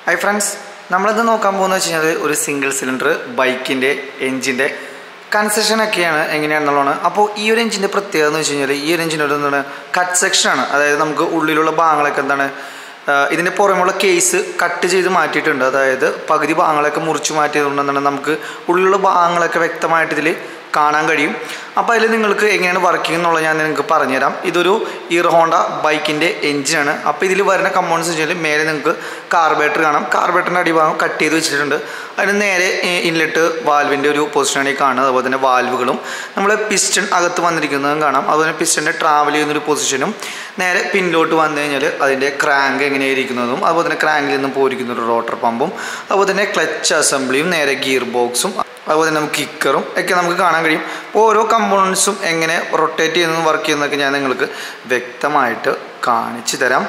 hi friends നമ്മളിത് നോക്കാൻ പോകുന്നത് വെച്ച് കഴിഞ്ഞാൽ ഒരു സിംഗിൾ സിലിണ്ടർ ബൈക്കിൻ്റെ എഞ്ചിൻ്റെ കൺസെഷനൊക്കെയാണ് എങ്ങനെയാണെന്നുള്ളതാണ് അപ്പോൾ ഈ ഒരു എഞ്ചിൻ്റെ പ്രത്യേകത എന്ന് വെച്ച് കഴിഞ്ഞാൽ ഈ ഒരു എഞ്ചിൻ്റെ ഒരു എന്താണ് കട്ട് സെക്ഷനാണ് അതായത് നമുക്ക് ഉള്ളിലുള്ള ഭാഗങ്ങളൊക്കെ എന്താണ് ആഹ് ഇതിൻ്റെ പുറമുള്ള കേസ് കട്ട് ചെയ്ത് മാറ്റിയിട്ടുണ്ട് അതായത് പകുതി ഭാഗങ്ങളൊക്കെ മുറിച്ച് മാറ്റിയതുകൊണ്ട് എന്താണ് നമുക്ക് ഉള്ളിലുള്ള ഭാഗങ്ങളൊക്കെ വ്യക്തമായിട്ട് ഇതിൽ കാണാൻ കഴിയും അപ്പോൾ അതിൽ നിങ്ങൾക്ക് എങ്ങനെയാണ് വർക്കിംഗ് എന്നുള്ളത് ഞാൻ നിങ്ങൾക്ക് പറഞ്ഞുതരാം ഇതൊരു ഇയർ ഹോണ്ട ബൈക്കിൻ്റെ എഞ്ചിനാണ് അപ്പോൾ ഇതിൽ വരുന്ന കമ്പോണൻസ് വെച്ചാൽ മേലെ നിങ്ങൾക്ക് കാർബേറ്റർ കാണാം കാർബേറ്ററിൻ്റെ അടിഭാഗം കട്ട് ചെയ്ത് വെച്ചിട്ടുണ്ട് അതിന് നേരെ ഇൻലെറ്റ് വാൽവിൻ്റെ ഒരു പൊസിഷനാണ് ഈ കാണുന്നത് അതുപോലെ തന്നെ വാൽവുകളും നമ്മൾ പിസ്റ്റൺ അകത്ത് വന്നിരിക്കുന്നതും കാണാം അതുപോലെ പിസ്റ്റൻ്റെ ട്രാവൽ ചെയ്യുന്നൊരു പൊസിഷനും നേരെ പിന്നിലോട്ട് വന്നു കഴിഞ്ഞാൽ അതിൻ്റെ ക്രാങ്ക് എങ്ങനെയായിരിക്കുന്നതും അതുപോലെ തന്നെ ക്രാങ്കിൽ നിന്നും പോരിക്കുന്ന ഒരു റോട്ടർ പമ്പും അതുപോലെ തന്നെ ക്ലച്ച് അസംബ്ലിയും നേരെ ഗിയർ ബോക്സും അതുപോലെ തന്നെ നമുക്ക് കിക്കറും ഒക്കെ നമുക്ക് കാണാൻ കഴിയും അപ്പോൾ ഓരോ കമ്പോണൻസും എങ്ങനെ റൊട്ടേറ്റ് ചെയ്യുന്നതും വർക്ക് ചെയ്യുന്നതൊക്കെ ഞാൻ നിങ്ങൾക്ക് വ്യക്തമായിട്ട് കാണിച്ചു തരാം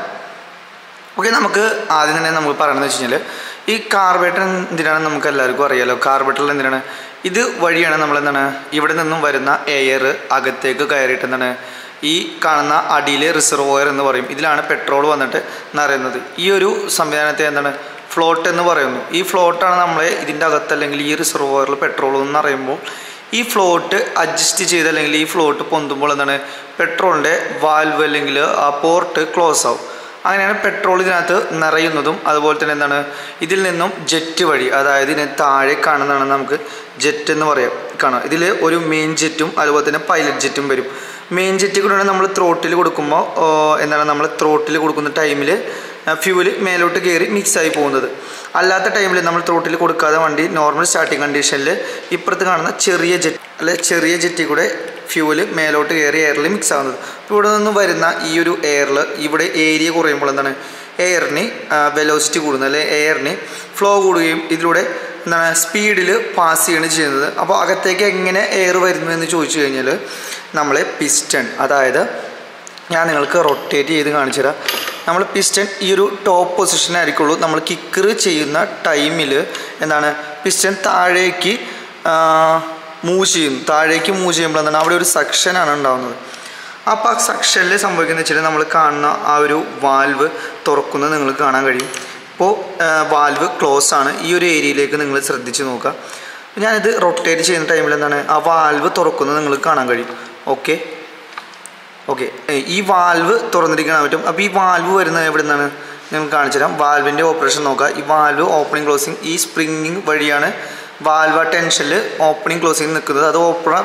ഓക്കെ നമുക്ക് ആദ്യം തന്നെ നമുക്ക് പറയണമെന്ന് വെച്ച് കഴിഞ്ഞാൽ ഈ കാർബേറ്റർ എന്തിനാണ് നമുക്ക് എല്ലാവർക്കും അറിയാലോ കാർബേറ്ററിൽ എന്തിനാണ് ഇത് വഴിയാണ് നമ്മൾ എന്താണ് ഇവിടെ നിന്നും വരുന്ന എയർ അകത്തേക്ക് കയറിയിട്ട് എന്താണ് ഈ കാണുന്ന അടിയിൽ റിസർവോയർ എന്ന് പറയും ഇതിലാണ് പെട്രോൾ വന്നിട്ട് നിറയുന്നത് ഈ ഒരു സംവിധാനത്തെ എന്താണ് ഫ്ലോട്ട് എന്ന് പറയുന്നു ഈ ഫ്ലോട്ടാണ് നമ്മളെ ഇതിൻ്റെ അകത്ത് അല്ലെങ്കിൽ ഈ റിസർവോയറിൽ പെട്രോൾ എന്ന് പറയുമ്പോൾ ഈ ഫ്ലോട്ട് അഡ്ജസ്റ്റ് ചെയ്ത് അല്ലെങ്കിൽ ഈ ഫ്ലോട്ട് പൊന്തുമ്പോൾ എന്താണ് പെട്രോളിൻ്റെ വാൽവ് അല്ലെങ്കിൽ ആ പോർട്ട് ക്ലോസ് ആവും അങ്ങനെയാണ് പെട്രോൾ ഇതിനകത്ത് നിറയുന്നതും അതുപോലെ തന്നെ എന്താണ് ഇതിൽ നിന്നും ജെറ്റ് വഴി അതായത് ഇതിന് താഴെ കാണുന്നതാണ് നമുക്ക് ജെറ്റ് എന്ന് പറയാം കാണാം ഇതിൽ ഒരു മെയിൻ ജെറ്റും അതുപോലെ തന്നെ പൈലറ്റ് ജെറ്റും വരും മെയിൻ ജെറ്റ് കൂടെയാണ് നമ്മൾ ത്രോട്ടിൽ കൊടുക്കുമ്പോൾ ഓ, എന്താണ് നമ്മൾ ത്രോട്ടിൽ കൊടുക്കുന്ന ടൈമിൽ ഫ്യൂവൽ മേലോട്ട് കയറി മിക്സായി പോകുന്നത് അല്ലാത്ത ടൈമിൽ നമ്മൾ ത്രോട്ടിൽ കൊടുക്കാതെ വണ്ടി നോർമൽ സ്റ്റാർട്ടിങ് കണ്ടീഷനിൽ ഇപ്പുറത്ത് കാണുന്ന ചെറിയ ജെറ്റ് അല്ലെ ചെറിയ ജെറ്റിൽ കൂടെ ഫ്യൂവൽ മേലോട്ട് കയറി എയറിൽ മിക്സ് ആകുന്നത് അപ്പോൾ ഇവിടെ നിന്ന് വരുന്ന ഈ ഒരു എയറിൽ ഇവിടെ ഏരിയ കുറയുമ്പോൾ എന്താണ് എയറിന് വെലോസിറ്റി കൂടുന്നത് അല്ലെ എയറിന് ഫ്ലോ കൂടുകയും ഇതിലൂടെ എന്താണ് സ്പീഡിൽ പാസ് ചെയ്യാണ് ചെയ്യുന്നത് അപ്പോൾ അകത്തേക്ക് എങ്ങനെ എയർ വരുന്നു എന്ന് ചോദിച്ചു കഴിഞ്ഞാൽ നമ്മളെ പിസ്റ്റൺ അതായത് ഞാൻ നിങ്ങൾക്ക് റൊട്ടേറ്റ് ചെയ്ത് കാണിച്ചു തരാം നമ്മൾ പിസ്റ്റൺ ഈ ഒരു ടോപ്പ് പൊസിഷനായിരിക്കുള്ളൂ നമ്മൾ കിക്കർ ചെയ്യുന്ന ടൈമിൽ എന്താണ് പിസ്റ്റൺ താഴേക്ക് മൂവ് ചെയ്യും താഴേക്ക് മൂവ് ചെയ്യുമ്പോൾ എന്താണ് അവിടെ ഒരു സെക്ഷനാണ് ഉണ്ടാകുന്നത് അപ്പോൾ ആ സെക്ഷനിൽ സംഭവിക്കുന്നത് വെച്ചാൽ നമ്മൾ കാണുന്ന ആ ഒരു വാൽവ് തുറക്കുന്നത് നിങ്ങൾക്ക് കാണാൻ കഴിയും ഇപ്പോൾ വാൽവ് ക്ലോസ് ആണ് ഈ ഒരു ഏരിയയിലേക്ക് നിങ്ങൾ ശ്രദ്ധിച്ച് നോക്കുക ഞാനിത് റൊട്ടേറ്റ് ചെയ്യുന്ന ടൈമിൽ എന്താണ് ആ വാൽവ് തുറക്കുന്നത് നിങ്ങൾക്ക് കാണാൻ കഴിയും ഓക്കെ ഓക്കെ ഈ വാൽവ് തുറന്നിരിക്കാൻ പറ്റും അപ്പോൾ ഈ വാൽവ് വരുന്നത് എവിടെ നിന്നാണ് ഞാൻ കാണിച്ചു തരാം വാൽവിൻ്റെ ഓപ്പറേഷൻ നോക്കുക ഈ വാൽവ് ഓപ്പണിംഗ് ക്ലോസിങ് ഈ സ്പ്രിങ്ങിങ് വഴിയാണ് വാൽവ് ടെൻഷനിൽ ഓപ്പണിംഗ് ക്ലോസിങ് നിൽക്കുന്നത് അത് ഓപ്പണ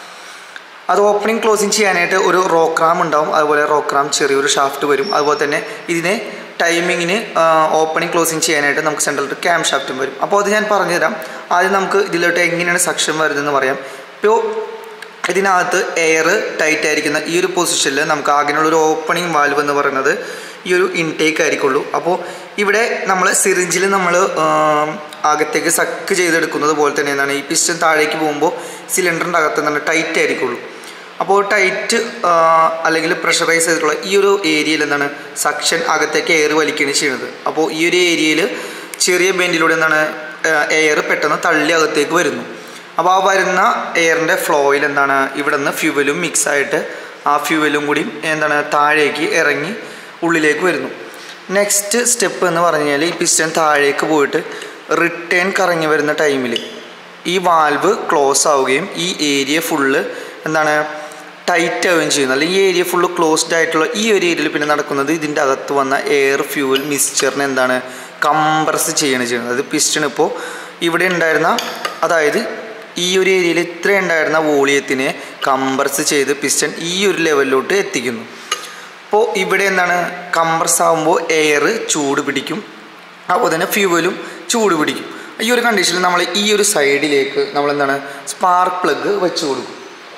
അത് ഓപ്പണിംഗ് ക്ലോസിങ് ചെയ്യാനായിട്ട് ഒരു റോക്രാം ഉണ്ടാവും അതുപോലെ റോക്രാം ചെറിയൊരു ഷാഫ്റ്റ് വരും അതുപോലെ തന്നെ ഇതിനെ ടൈമിങ്ങിന് ഓപ്പണിംഗ് ക്ലോസിങ് ചെയ്യാനായിട്ട് നമുക്ക് സെൻട്രൽ ക്യാം ഷാഫ്റ്റും വരും അപ്പോൾ അത് ഞാൻ പറഞ്ഞുതരാം ആദ്യം നമുക്ക് ഇതിലോട്ട് എങ്ങനെയാണ് സക്ഷൻ വരുന്നതെന്ന് പറയാം ഇപ്പോൾ ഇതിനകത്ത് എയർ ടൈറ്റ് ആയിരിക്കുന്ന ഈ ഒരു പൊസിഷനിൽ നമുക്ക് ആകെയുള്ള ഒരു ഓപ്പണിംഗ് വാൽവ് എന്ന് പറയുന്നത് ഈ ഒരു ഇൻടേക്ക് ആയിരിക്കുള്ളൂ അപ്പോൾ ഇവിടെ നമ്മൾ സിറിഞ്ചിൽ നമ്മൾ അകത്തേക്ക് സക്ക് ചെയ്തെടുക്കുന്നത് പോലെ തന്നെ എന്താണ് ഈ പിസ്റ്റൻ താഴേക്ക് പോകുമ്പോൾ സിലിണ്ടറിൻ്റെ അകത്ത് എന്താണ് ടൈറ്റ് ആയിരിക്കുള്ളൂ അപ്പോൾ ടൈറ്റ് അല്ലെങ്കിൽ പ്രഷറൈസ് ചെയ്തിട്ടുള്ള ഈ ഒരു ഏരിയയിൽ എന്താണ് സക്ഷൻ അകത്തേക്ക് എയർ വലിക്കുകയാണ് ചെയ്യുന്നത് അപ്പോൾ ഈ ഒരു ഏരിയയിൽ ചെറിയ ബെൻഡിലൂടെ എന്താണ് എയർ പെട്ടെന്ന് തള്ളി അകത്തേക്ക് വരുന്നു അപ്പോൾ ആ വരുന്ന എയറിൻ്റെ ഫ്ലോയിൽ എന്താണ് ഇവിടെ നിന്ന് ഫ്യൂവലും മിക്സ് ആയിട്ട് ആ ഫ്യൂവലും കൂടി എന്താണ് താഴേക്ക് ഇറങ്ങി ഉള്ളിലേക്ക് വരുന്നു നെക്സ്റ്റ് സ്റ്റെപ്പ് എന്ന് പറഞ്ഞു കഴിഞ്ഞാൽ ഈ പിസ്റ്റൻ താഴേക്ക് പോയിട്ട് റിട്ടേൺ കറങ്ങി വരുന്ന ടൈമിൽ ഈ വാൽവ് ക്ലോസ് ആവുകയും ഈ ഏരിയ ഫുള്ള് എന്താണ് ടൈറ്റ് ആവുകയും ചെയ്യുന്നു അല്ലെങ്കിൽ ഈ ഏരിയ ഫുള്ള് ക്ലോസ്ഡ് ആയിട്ടുള്ള ഈ ഒരു ഏരിയയിൽ പിന്നെ നടക്കുന്നത് ഇതിൻ്റെ അകത്ത് വന്ന എയർ ഫ്യൂവൽ മിക്സ്ചറിനെ എന്താണ് കംപ്രസ് ചെയ്യാണ് ചെയ്യുന്നത് അത് പിസ്റ്റൺ ഇപ്പോൾ ഇവിടെ ഉണ്ടായിരുന്ന അതായത് ഈ ഒരു ഏരിയയിൽ ഇത്ര ഉണ്ടായിരുന്ന വോളിയത്തിനെ കംപ്രസ് ചെയ്ത് പിസ്റ്റൺ ഈ ഒരു ലെവലിലോട്ട് എത്തിക്കുന്നു അപ്പോൾ ഇവിടെ എന്താണ് കംപ്രസ് ആകുമ്പോൾ എയർ ചൂട് പിടിക്കും അപ്പോൾ തന്നെ ഫ്യൂവലും ചൂട് പിടിക്കും ഈ ഒരു കണ്ടീഷനിൽ നമ്മൾ ഈ ഒരു സൈഡിലേക്ക് നമ്മൾ എന്താണ് സ്പാർക്ക് പ്ലഗ് വെച്ച് കൊടുക്കും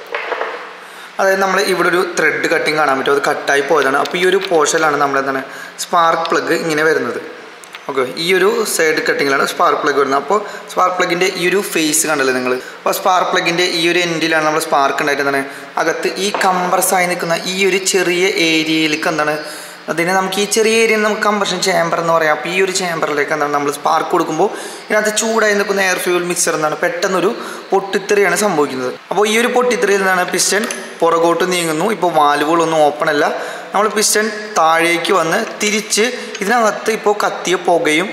അതായത് നമ്മൾ ഇവിടെ ഒരു ത്രെഡ് കട്ടിങ് കാണാൻ പറ്റും അത് കട്ടായി പോയതാണ് അപ്പോൾ ഈ ഒരു പോർഷനിലാണ് നമ്മൾ എന്താണ് സ്പാർക്ക് പ്ലഗ് ഇങ്ങനെ വരുന്നത് ഓക്കെ ഈ ഒരു സൈഡ് കട്ടിങ്ങിലാണ് സ്പാർക്ക് പ്ലഗ് വരുന്നത് അപ്പോൾ സ്പാർക്ക് പ്ലഗിൻ്റെ ഈ ഒരു ഫേസ് കണ്ടല്ലോ നിങ്ങൾ അപ്പോൾ സ്പാർക്ക് പ്ലഗിൻ്റെ ഈ ഒരു എൻഡിലാണ് നമ്മൾ സ്പാർക്ക് ഉണ്ടായിട്ട് എന്താണ് അകത്ത് ഈ കംപ്രസ്സായി നിൽക്കുന്ന ഈ ഒരു ചെറിയ ഏരിയയിലേക്ക് എന്താണ് അതിന് നമുക്ക് ഈ ചെറിയ ഏരിയ നമുക്ക് കമ്പഷൻ ചേമ്പർ എന്ന് പറയാം അപ്പോൾ ഈ ഒരു ചേമ്പറിലേക്ക് എന്താണ് നമ്മൾ സ്പാർക്ക് കൊടുക്കുമ്പോൾ ഇതിനകത്ത് ചൂടായി നിൽക്കുന്ന എയർ ഫ്യൂൽ മിക്സർ എന്താണ് പെട്ടെന്നൊരു പൊട്ടിത്തെറിയാണ് സംഭവിക്കുന്നത് അപ്പോൾ ഈ ഒരു പൊട്ടിത്തെറിയിൽ നിന്നാണ് പിസ്റ്റൺ പുറകോട്ട് നീങ്ങുന്നു ഇപ്പോൾ വാൽവുകളൊന്നും ഓപ്പൺ അല്ല നമ്മൾ പിസ്റ്റൺ താഴേക്ക് വന്ന് തിരിച്ച് ഇതിനകത്ത് ഇപ്പോൾ കത്തിയ പുകയും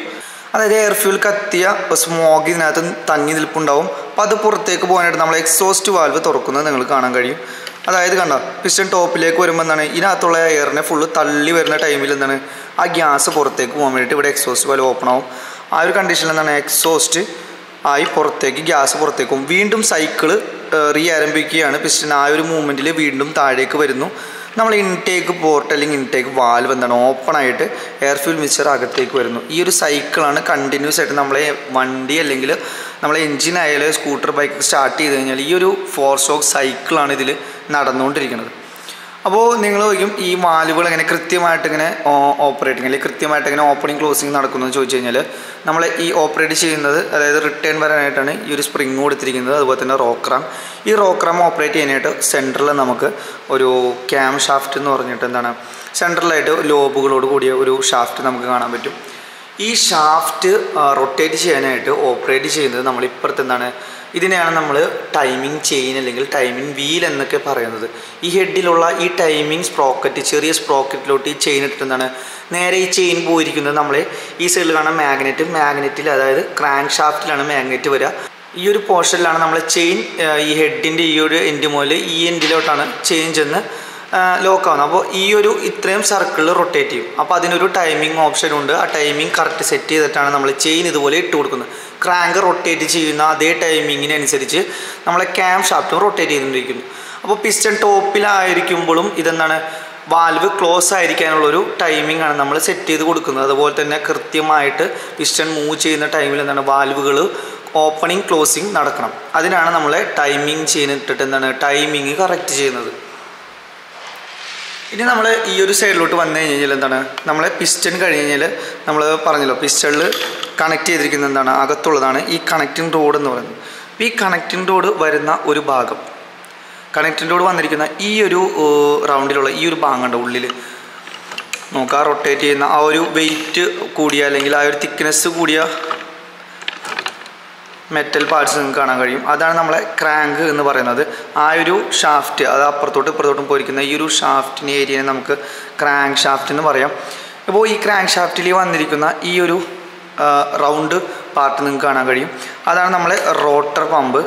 അതായത് എയർ ഫ്യൂൽ കത്തിയ സ്മോഗ് ഇതിനകത്ത് തങ്ങി നിൽപ്പുണ്ടാവും അപ്പോൾ അത് പുറത്തേക്ക് പോകാനായിട്ട് നമ്മൾ എക്സോസ്റ്റ് വാൽവ് തുറക്കുന്നത് നിങ്ങൾക്ക് കാണാൻ കഴിയും അതായത് കണ്ടോ പിസ്റ്റൺ ടോപ്പിലേക്ക് വരുമ്പോൾ എന്താണ് ഇതിനകത്തുള്ള എയറിനെ ഫുള്ള് തള്ളി വരുന്ന ടൈമിൽ എന്താണ് ആ ഗ്യാസ് പുറത്തേക്ക് പോകാൻ വേണ്ടിയിട്ട് ഇവിടെ എക്സോസ്റ്റ് വാൽവ് ഓപ്പൺ ആവും ആ ഒരു കണ്ടീഷനിൽ എന്താണ് എക്സോസ്റ്റ് ആയി പുറത്തേക്ക് ഗ്യാസ് പുറത്തേക്ക് പോകും വീണ്ടും സൈക്കിള് റീ ആരംഭിക്കുകയാണ് പിസ്റ്റൺ ആ ഒരു മൂവ്മെൻറ്റിൽ വീണ്ടും താഴേക്ക് വരുന്നു നമ്മൾ ഇൻടേക്ക് പോർട്ട് അല്ലെങ്കിൽ ഇൻടേക്ക് വാൽവ് എന്താണ് ഓപ്പൺ ആയിട്ട് എയർ ഫ്യൂൽ മിക്സർ അകത്തേക്ക് വരുന്നു ഈ ഒരു സൈക്കിളാണ് കണ്ടിന്യൂസ് ആയിട്ട് നമ്മളെ വണ്ടി അല്ലെങ്കിൽ നമ്മളെ എഞ്ചിൻ ആയാലും സ്കൂട്ടർ ബൈക്ക് സ്റ്റാർട്ട് ചെയ്ത് കഴിഞ്ഞാൽ ഈ ഒരു ഫോർ സ്റ്റോക്ക് സൈക്കിളാണ് ഇതിൽ നടന്നുകൊണ്ടിരിക്കുന്നത് അപ്പോൾ നിങ്ങൾ ചോദിക്കും ഈ വാൽവുകൾ എങ്ങനെ കൃത്യമായിട്ട് ഇങ്ങനെ ഓപ്പറേറ്റിംഗ് അല്ലെങ്കിൽ കൃത്യമായിട്ട് എങ്ങനെ ഓപ്പണിംഗ് ക്ലോസിംഗ് നടക്കുന്നത് ചോദിച്ചു കഴിഞ്ഞാൽ നമ്മൾ ഈ ഓപ്പറേറ്റ് ചെയ്യുന്നത് അതായത് റിട്ടേൺ വരാനായിട്ടാണ് ഈ ഒരു സ്പ്രിങ് കൊടുത്തിരിക്കുന്നത് അതുപോലെ തന്നെ റോക്രാം ഈ റോക്രാം ഓപ്പറേറ്റ് ചെയ്യാനായിട്ട് സെൻറ്ററിൽ നമുക്ക് ഒരു ക്യാം ഷാഫ്റ്റ് എന്ന് പറഞ്ഞിട്ട് എന്താണ് സെൻട്രലായിട്ട് ലോബുകളോട് കൂടിയ ഒരു ഷാഫ്റ്റ് നമുക്ക് കാണാൻ പറ്റും ഈ ഷാഫ്റ്റ് റൊട്ടേറ്റ് ചെയ്യാനായിട്ട് ഓപ്പറേറ്റ് ചെയ്യുന്നത് നമ്മൾ ഇപ്പുറത്ത് എന്താണ് ഇതിനെയാണ് നമ്മൾ ടൈമിംഗ് ചെയിൻ അല്ലെങ്കിൽ ടൈമിംഗ് വീൽ എന്നൊക്കെ പറയുന്നത് ഈ ഹെഡിലുള്ള ഈ ടൈമിംഗ് സ്പ്രോക്കറ്റ് ചെറിയ സ്പ്രോക്കറ്റിലോട്ട് ഈ ചെയിൻ ഇട്ടിട്ട് എന്താണ് നേരെ ഈ ചെയിൻ പോയിരിക്കുന്നത് നമ്മൾ ഈ സൈഡിൽ കാണാൻ മാഗ്നറ്റ് മാഗ്നറ്റിൽ അതായത് ക്രാങ്ക് ഷാഫ്റ്റിലാണ് മാഗ്നറ്റ് വരിക ഈ ഒരു പോർഷനിലാണ് നമ്മൾ ചെയിൻ ഈ ഹെഡിൻ്റെ ഈ ഒരു എൻഡ് മുതൽ ഈ എൻഡിലോട്ടാണ് ചെയിൻ ചെന്ന് ലോക്ക് ആവുന്നത് അപ്പോൾ ഈ ഒരു ഇത്രയും സർക്കിളിൽ റൊട്ടേറ്റ് ചെയ്യും അപ്പോൾ അതിനൊരു ടൈമിംഗ് ഓപ്ഷൻ ഉണ്ട് ആ ടൈമിംഗ് കറക്റ്റ് സെറ്റ് ചെയ്തിട്ടാണ് നമ്മൾ ചെയിൻ ഇതുപോലെ ഇട്ട് കൊടുക്കുന്നത് ക്രാങ്ക് റൊട്ടേറ്റ് ചെയ്യുന്ന അതേ ടൈമിങ്ങിനനുസരിച്ച് നമ്മളെ ക്യാം ഷാഫ്റ്റും റൊട്ടേറ്റ് ചെയ്തുകൊണ്ടിരിക്കുന്നു അപ്പോൾ പിസ്റ്റൺ ടോപ്പിലായിരിക്കുമ്പോഴും ഇതെന്താണ് വാൽവ് ക്ലോസ് ആയിരിക്കാനുള്ളൊരു ടൈമിംഗ് ആണ് നമ്മൾ സെറ്റ് ചെയ്ത് കൊടുക്കുന്നത് അതുപോലെ തന്നെ കൃത്യമായിട്ട് പിസ്റ്റൺ മൂവ് ചെയ്യുന്ന ടൈമിൽ എന്താണ് വാൽവുകൾ ഓപ്പണിംഗ് ക്ലോസിങ് നടക്കണം അതിനാണ് നമ്മളെ ടൈമിംഗ് ചെയ്യുന്നിട്ടിട്ട് എന്താണ് ടൈമിങ് കറക്റ്റ് ചെയ്യുന്നത് ഇനി നമ്മൾ ഈ ഒരു സൈഡിലോട്ട് വന്നു കഴിഞ്ഞാൽ എന്താണ് നമ്മളെ പിസ്റ്റൺ കഴിഞ്ഞ് കഴിഞ്ഞാൽ നമ്മൾ പറഞ്ഞല്ലോ പിസ്റ്റണിൽ കണക്ട് ചെയ്തിരിക്കുന്ന എന്താണ് അകത്തുള്ളതാണ് ഈ കണക്റ്റിംഗ് റോഡ് എന്ന് പറയുന്നത് അപ്പോൾ ഈ കണക്റ്റിംഗ് റോഡ് വരുന്ന ഒരു ഭാഗം കണക്റ്റിംഗ് റോഡ് വന്നിരിക്കുന്ന ഈ ഒരു റൗണ്ടിലുള്ള ഈ ഒരു ഭാഗം കണ്ടോ ഉള്ളിൽ നമുക്ക് ആ റൊട്ടേറ്റ് ചെയ്യുന്ന ആ ഒരു വെയിറ്റ് കൂടിയ അല്ലെങ്കിൽ ആ ഒരു തിക്നെസ് കൂടിയ മെറ്റൽ പാർട്സ് നിങ്ങൾക്ക് കാണാൻ കഴിയും അതാണ് നമ്മളെ ക്രാങ്ക് എന്ന് പറയുന്നത് ആ ഒരു ഷാഫ്റ്റ് അത് അപ്പുറത്തോട്ട് ഇപ്പുറത്തോട്ടും പോയിരിക്കുന്ന ഈ ഒരു ഷാഫ്റ്റിൻ്റെ ഏരിയനെ നമുക്ക് ക്രാങ്ക് ഷാഫ്റ്റ് എന്ന് പറയാം അപ്പോൾ ഈ ക്രാങ്ക് ഷാഫ്റ്റിൽ വന്നിരിക്കുന്ന ഈ ഒരു റൗണ്ട് പാർട്ട് നിങ്ങൾക്ക് കാണാൻ കഴിയും അതാണ് നമ്മളെ റോട്ടർ പമ്പ്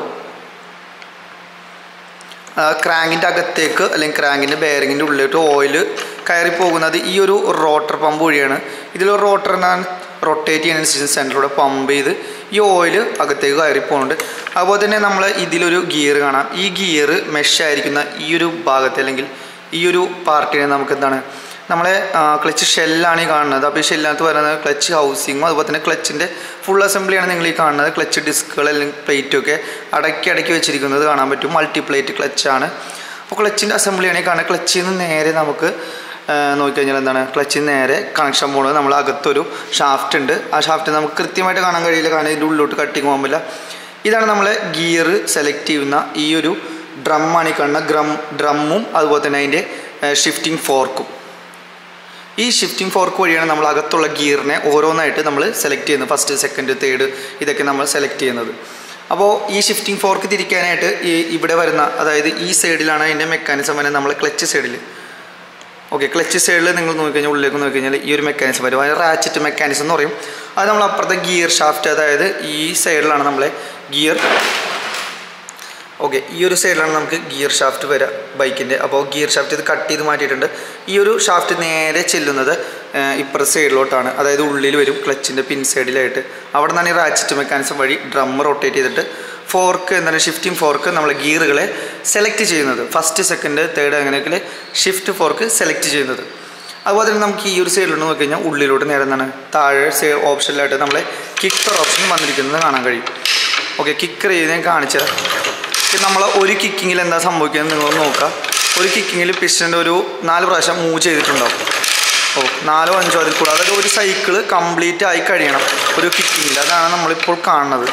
ക്രാങ്കിൻ്റെ അകത്തേക്ക് അല്ലെങ്കിൽ ക്രാങ്കിൻ്റെ ബെയറിങ്ങിൻ്റെ ഉള്ളിലോട്ട് ഓയിൽ കയറി പോകുന്നത് ഈ ഒരു റോട്ടർ പമ്പ് വഴിയാണ് ഇതിലൊരു റോട്ടർ എന്നാണ് റൊട്ടേറ്റ് ചെയ്യുന്നതിനനുസരിച്ച് സെൻറ്ററിലൂടെ പമ്പ് ചെയ്ത് ഈ ഓയിൽ അകത്തേക്ക് കയറി പോകുന്നുണ്ട് അതുപോലെ തന്നെ നമ്മൾ ഇതിലൊരു ഗിയർ കാണാം ഈ ഗിയർ മെഷ് ആയിരിക്കുന്ന ഈ ഒരു ഭാഗത്ത് അല്ലെങ്കിൽ ഈ ഒരു പാർട്ടിനെ നമുക്ക് എന്താണ് നമ്മളെ ക്ലച്ച് ഷെല്ലാണ് ഈ കാണുന്നത് അപ്പോൾ ഈ ഷെല്ലിനകത്ത് വരുന്നത് ക്ലച്ച് ഹൗസിങ്ങും അതുപോലെ തന്നെ ക്ലച്ചിൻ്റെ ഫുൾ അസംബ്ലിയാണ് നിങ്ങൾ ഈ കാണുന്നത് ക്ലച്ച് ഡിസ്കുകൾ അല്ലെങ്കിൽ പ്ലേറ്റൊക്കെ അടക്കി അടക്കി വെച്ചിരിക്കുന്നത് കാണാൻ പറ്റും മൾട്ടി പ്ലേറ്റ് ക്ലച്ചാണ് അപ്പോൾ ക്ലച്ചിൻ്റെ അസംബ്ലിയാണ് ഈ കാണുന്നത് ക്ലച്ചിൽ നിന്ന് നേരെ നമുക്ക് നോക്കിക്കഴിഞ്ഞാൽ എന്താണ് ക്ലച്ചിൽ നേരെ കണക്ഷൻ പോകുന്നത് നമ്മൾ അകത്തൊരു ഷാഫ്റ്റ് ഉണ്ട് ആ ഷാഫ്റ്റ് നമുക്ക് കൃത്യമായിട്ട് കാണാൻ കഴിയില്ല കാരണം ഇതിൻ്റെ ഉള്ളിലോട്ട് കട്ടിങ് പോകാൻ പറ്റില്ല ഇതാണ് നമ്മളെ ഗിയർ സെലക്ട് ചെയ്യുന്ന ഈ ഒരു ഡ്രമ്മാണ് ഈ കാണുന്ന ഗ്രം ഡ്രമ്മും അതുപോലെ തന്നെ അതിൻ്റെ ഷിഫ്റ്റിംഗ് ഫോർക്കും ഈ ഷിഫ്റ്റിംഗ് ഫോർക്ക് വഴിയാണ് നമ്മൾ അകത്തുള്ള ഗിയറിനെ ഓരോന്നായിട്ട് നമ്മൾ സെലക്ട് ചെയ്യുന്നത് ഫസ്റ്റ് സെക്കൻഡ് തേർഡ് ഇതൊക്കെ നമ്മൾ സെലക്ട് ചെയ്യുന്നത് അപ്പോൾ ഈ ഷിഫ്റ്റിംഗ് ഫോർക്ക് തിരിക്കാനായിട്ട് ഈ ഇവിടെ വരുന്ന അതായത് ഈ സൈഡിലാണ് അതിൻ്റെ മെക്കാനിസം വരുന്നത് നമ്മൾ ക്ലച്ച് സൈഡിൽ ഓക്കെ ക്ലച്ച് സൈഡിൽ നിങ്ങൾ നോക്കിക്കഴിഞ്ഞാൽ ഉള്ളിലേക്ക് നോക്കിക്കഴിഞ്ഞാൽ ഈ ഒരു മെക്കാനിസം വരും അത് റാച്ചറ്റ് മെക്കാനിസം എന്ന് പറയും അത് നമ്മൾ അപ്പുറത്തെ ഗിയർ ഷാഫ്റ്റ് അതായത് ഈ സൈഡിലാണ് നമ്മളെ ഗിയർ ഓക്കെ ഈ ഒരു സൈഡിലാണ് നമുക്ക് ഗിയർ ഷാഫ്റ്റ് വരിക ബൈക്കിൻ്റെ അപ്പോൾ ഗിയർ ഷാഫ്റ്റ് ഇത് കട്ട് ചെയ്ത് മാറ്റിയിട്ടുണ്ട് ഈ ഒരു ഷാഫ്റ്റ് നേരെ ചെല്ലുന്നത് ഇപ്പുറത്തെ സൈഡിലോട്ടാണ് അതായത് ഉള്ളിൽ വരും ക്ലച്ചിൻ്റെ പിൻ സൈഡിലായിട്ട് അവിടെ നിന്നാണ് ഈ റാച്ചറ്റ് മെക്കാനിസം വഴി ഡ്രം റൊട്ടേറ്റ് ചെയ്തിട്ട് ഫോർക്ക് എന്താണ് ഷിഫ്റ്റിംഗ് ഫോർക്ക് നമ്മൾ ഗിയറുകളെ സെലക്ട് ചെയ്യുന്നത് ഫസ്റ്റ് സെക്കൻഡ് തേർഡ് അങ്ങനെയൊക്കെ ഷിഫ്റ്റ് ഫോർക്ക് സെലക്ട് ചെയ്യുന്നത് അതുപോലെ തന്നെ നമുക്ക് ഈ ഒരു സൈഡിലോട്ട് നോക്കി കഴിഞ്ഞാൽ ഉള്ളിലോട്ട് നേരെ എന്താണ് താഴെ സൈഡ് ഓപ്ഷനിലായിട്ട് നമ്മളെ കിക്കർ ഓപ്ഷൻ വന്നിരിക്കുന്നത് കാണാൻ കഴിയും ഓക്കെ കിക്കർ ചെയ്ത് ഞാൻ കാണിച്ചത് നമ്മൾ ഒരു കിക്കിങ്ങിൽ എന്താ സംഭവിക്കുന്നത് നിങ്ങൾ നോക്കുക ഒരു കിക്കിങ്ങിൽ പിസ്റ്റൻ്റെ ഒരു നാല് പ്രാവശ്യം മൂവ് ചെയ്തിട്ടുണ്ടാവും ഓ നാലോ അഞ്ചോ അതിൽ കൂടെ അതായത് ഒരു സൈക്കിള് കംപ്ലീറ്റ് ആയി കഴിയണം ഒരു കിക്കിങ്ങിൽ അതാണ് നമ്മളിപ്പോൾ കാണുന്നത്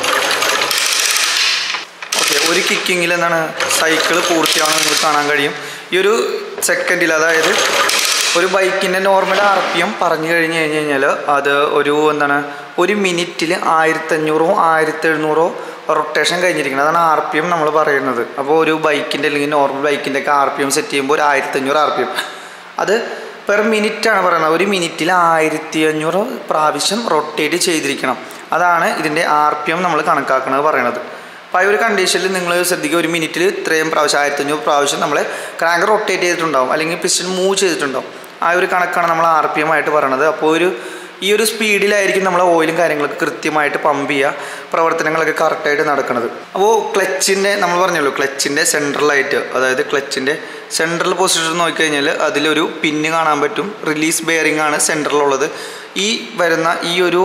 ഓക്കെ ഒരു കിക്കിങ്ങിൽ എന്താണ് സൈക്കിള് പൂർത്തിയാണെന്ന് നിങ്ങൾക്ക് കാണാൻ കഴിയും ഈ ഒരു സെക്കൻഡിൽ അതായത് ഒരു ബൈക്കിൻ്റെ നോർമൽ ആർ പി എം പറഞ്ഞു കഴിഞ്ഞ് കഴിഞ്ഞ് കഴിഞ്ഞാൽ അത് ഒരു എന്താണ് ഒരു മിനിറ്റിൽ ആയിരത്തഞ്ഞൂറോ ആയിരത്തി എഴുന്നൂറോ റൊട്ടേഷൻ കഴിഞ്ഞിരിക്കുന്നത് അതാണ് ആർ പി എം നമ്മൾ പറയുന്നത് അപ്പോൾ ഒരു ബൈക്കിൻ്റെ അല്ലെങ്കിൽ നോർമൽ ബൈക്കിൻ്റെ ഒക്കെ ആർ പി എം സെറ്റ് ചെയ്യുമ്പോൾ ഒരു ആയിരത്തഞ്ഞൂറ് ആർ പി എം അത് പെർ മിനിറ്റ് ആണ് പറയുന്നത് ഒരു മിനിറ്റിൽ ആയിരത്തി അഞ്ഞൂറ് പ്രാവശ്യം റൊട്ടേറ്റ് ചെയ്തിരിക്കണം അതാണ് ഇതിൻ്റെ ആർ പി എം നമ്മൾ കണക്കാക്കുന്നത് പറയണത് അപ്പോൾ ആ ഒരു കണ്ടീഷനിൽ നിങ്ങൾ ശ്രദ്ധിക്കുക ഒരു മിനിറ്റിൽ ഇത്രയും പ്രാവശ്യം ആയിരത്തി അഞ്ഞൂറ് പ്രാവശ്യം നമ്മൾ ക്രാങ്ക് റൊട്ടേറ്റ് ചെയ്തിട്ടുണ്ടാവും അല്ലെങ്കിൽ പിസ്റ്റൺ മൂവ് ചെയ്തിട്ടുണ്ടാവും ആ ഒരു കണക്കാണ് നമ്മൾ ആർ പി എം ആയിട്ട് പറയണത് അപ്പോൾ ഒരു ഈ ഒരു സ്പീഡിലായിരിക്കും നമ്മൾ ഓയിലും കാര്യങ്ങളൊക്കെ കൃത്യമായിട്ട് പമ്പ് ചെയ്യുക പ്രവർത്തനങ്ങളൊക്കെ കറക്റ്റായിട്ട് നടക്കുന്നത് അപ്പോൾ ക്ലച്ചിൻ്റെ നമ്മൾ പറഞ്ഞല്ലോ ക്ലച്ചിൻ്റെ സെൻട്രലായിട്ട് അതായത് ക്ലച്ചിൻ്റെ സെൻട്രൽ പൊസിഷൻ നോക്കിക്കഴിഞ്ഞാൽ അതിലൊരു പിന്ന് കാണാൻ പറ്റും റിലീസ് ബെയറിംഗ് ആണ് സെൻട്രലുള്ളത് ഈ വരുന്ന ഈ ഒരു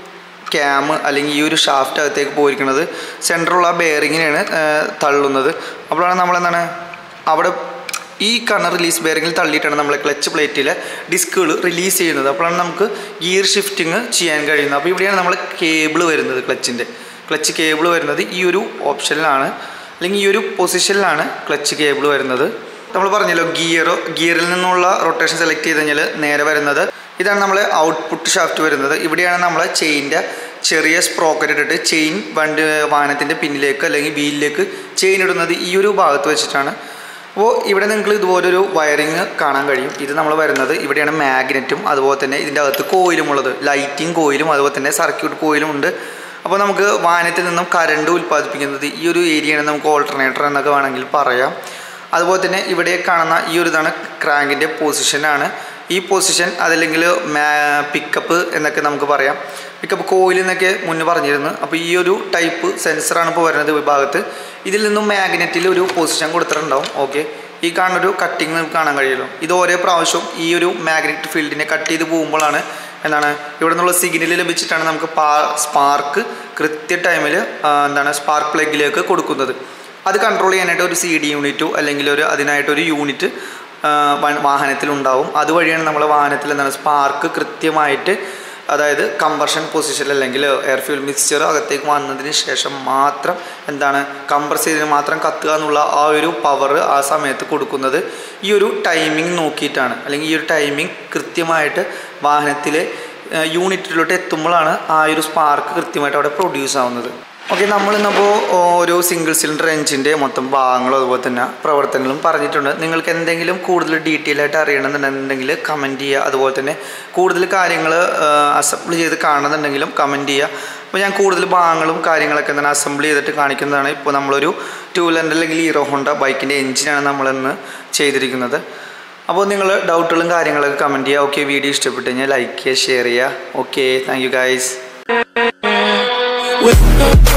ക്യാം അല്ലെങ്കിൽ ഈ ഒരു ഷാഫ്റ്റ് അകത്തേക്ക് പോയിരിക്കുന്നത് സെൻട്രലുള്ള ബെയറിങ്ങിനെയാണ് തള്ളുന്നത് അപ്പോഴാണ് നമ്മളെന്താണ് അവിടെ ഈ കണ്ണ് റിലീസ് ബെയറിങ്ങിൽ തള്ളിയിട്ടാണ് നമ്മൾ ക്ലച്ച് പ്ലേറ്റിലെ ഡിസ്കുകൾ റിലീസ് ചെയ്യുന്നത് അപ്പോഴാണ് നമുക്ക് ഗിയർ ഷിഫ്റ്റിംഗ് ചെയ്യാൻ കഴിയുന്നത് അപ്പോൾ ഇവിടെയാണ് നമ്മൾ കേബിൾ വരുന്നത് ക്ലച്ചിൻ്റെ ക്ലച്ച് കേബിൾ വരുന്നത് ഈ ഒരു ഓപ്ഷനിലാണ് അല്ലെങ്കിൽ ഈ ഒരു പൊസിഷനിലാണ് ക്ലച്ച് കേബിൾ വരുന്നത് നമ്മൾ പറഞ്ഞല്ലോ ഗിയറോ ഗിയറിൽ നിന്നുള്ള റൊട്ടേഷൻ സെലക്ട് ചെയ്ത് കഴിഞ്ഞാൽ നേരെ വരുന്നത് ഇതാണ് നമ്മൾ ഔട്ട്പുട്ട് ഷാഫ്റ്റ് വരുന്നത് ഇവിടെയാണ് നമ്മൾ ചെയിൻ്റെ ചെറിയ സ്പ്രോക്കറ്റ് ഇട്ടിട്ട് ചെയിൻ വണ്ടി വാഹനത്തിൻ്റെ പിന്നിലേക്ക് അല്ലെങ്കിൽ വീലിലേക്ക് ചെയിൻ ഇടുന്നത് ഈ ഒരു ഭാഗത്ത് വെച്ചിട്ടാണ് അപ്പോൾ ഇവിടെ നിങ്ങൾക്ക് ഇതുപോലൊരു വയറിങ് കാണാൻ കഴിയും ഇത് നമ്മൾ വരുന്നത് ഇവിടെയാണ് മാഗ്നറ്റും അതുപോലെ തന്നെ ഇതിൻ്റെ അകത്ത് കോയിലും ഉള്ളത് ലൈറ്റിംഗ് കോയിലും അതുപോലെ തന്നെ സർക്യൂട്ട് കോയിലും ഉണ്ട് അപ്പോൾ നമുക്ക് വാഹനത്തിൽ നിന്നും കറണ്ട് ഉൽപ്പാദിപ്പിക്കുന്നത് ഈ ഒരു ഏരിയയാണ് നമുക്ക് ഓൾട്ടർനേറ്റർ എന്നൊക്കെ വേണമെങ്കിൽ പറയാം അതുപോലെ തന്നെ ഇവിടെ കാണുന്ന ഈ ഒരു ഇതാണ് ക്രാങ്കിൻ്റെ പൊസിഷനാണ് ഈ പൊസിഷൻ അതല്ലെങ്കിൽ പിക്കപ്പ് എന്നൊക്കെ നമുക്ക് പറയാം പിക്കപ്പ് കോയിൽ എന്നൊക്കെ മുന്നേ പറഞ്ഞിരുന്നു അപ്പോൾ ഈ ഒരു ടൈപ്പ് സെൻസറാണ് ഇപ്പോൾ വരുന്നത് ഈ ഭാഗത്ത് ഇതിൽ നിന്നും മാഗ്നറ്റിൽ ഒരു പൊസിഷൻ കൊടുത്തിട്ടുണ്ടാവും ഓക്കെ ഈ കാണുന്നൊരു കട്ടിങ് നമുക്ക് കാണാൻ കഴിയുമല്ലോ ഇത് ഓരോ പ്രാവശ്യവും ഈ ഒരു മാഗ്നറ്റിക് ഫീൽഡിനെ കട്ട് ചെയ്ത് പോകുമ്പോഴാണ് എന്താണ് ഇവിടെ നിന്നുള്ള സിഗ്നൽ ലഭിച്ചിട്ടാണ് നമുക്ക് പാ സ്പാർക്ക് കൃത്യ ടൈമിൽ എന്താണ് സ്പാർക്ക് പ്ലഗിലേക്ക് കൊടുക്കുന്നത് അത് കൺട്രോൾ ചെയ്യാനായിട്ട് ഒരു സി ഡി യൂണിറ്റോ അല്ലെങ്കിൽ ഒരു അതിനായിട്ടൊരു യൂണിറ്റ് വാഹനത്തിലുണ്ടാവും അതുവഴിയാണ് നമ്മൾ വാഹനത്തിൽ എന്താണ് സ്പാർക്ക് കൃത്യമായിട്ട് അതായത് കമ്പർഷൻ പൊസിഷൻ അല്ലെങ്കിൽ എയർ ഫ്യൂൽ മിക്സ്ചർ അകത്തേക്ക് വന്നതിന് ശേഷം മാത്രം എന്താണ് കംപ്രസ് ചെയ്തതിന് മാത്രം കത്തുക എന്നുള്ള ആ ഒരു പവർ ആ സമയത്ത് കൊടുക്കുന്നത് ഈ ഒരു ടൈമിംഗ് നോക്കിയിട്ടാണ് അല്ലെങ്കിൽ ഈ ഒരു ടൈമിംഗ് കൃത്യമായിട്ട് വാഹനത്തിലെ യൂണിറ്റിലോട്ട് എത്തുമ്പോഴാണ് ആ ഒരു സ്പാർക്ക് കൃത്യമായിട്ട് അവിടെ പ്രൊഡ്യൂസ് ആവുന്നത് ഓക്കെ നമ്മളിന്നപ്പോൾ ഓരോ സിംഗിൾ സിലിണ്ടർ എഞ്ചിൻ്റെ മൊത്തം ഭാഗങ്ങളും അതുപോലെ തന്നെ പ്രവർത്തനങ്ങളും പറഞ്ഞിട്ടുണ്ട് നിങ്ങൾക്ക് എന്തെങ്കിലും കൂടുതൽ ഡീറ്റെയിൽ ആയിട്ട് അറിയണമെന്നുണ്ടെങ്കിൽ കമൻറ്റ് ചെയ്യുക അതുപോലെ തന്നെ കൂടുതൽ കാര്യങ്ങൾ അസംബിൾ ചെയ്ത് കാണുന്നുണ്ടെങ്കിലും കമൻറ്റ് ചെയ്യുക അപ്പോൾ ഞാൻ കൂടുതൽ ഭാഗങ്ങളും കാര്യങ്ങളൊക്കെ എന്താണ് അസംബിൾ ചെയ്തിട്ട് കാണിക്കുന്നതാണ് ഇപ്പോൾ നമ്മളൊരു ടൂ വീലറിൻ്റെ അല്ലെങ്കിൽ ഹീറോ ഹോണ്ട ബൈക്കിൻ്റെ എഞ്ചിനാണ് നമ്മളിന്ന് ചെയ്തിരിക്കുന്നത് അപ്പോൾ നിങ്ങൾ ഡൗട്ടുകളും കാര്യങ്ങളൊക്കെ കമൻറ്റ് ചെയ്യുക ഓക്കെ വീഡിയോ ഇഷ്ടപ്പെട്ട് കഴിഞ്ഞാൽ ലൈക്ക് ചെയ്യുക ഷെയർ ചെയ്യുക ഓക്കെ താങ്ക് യു ഗൈസ്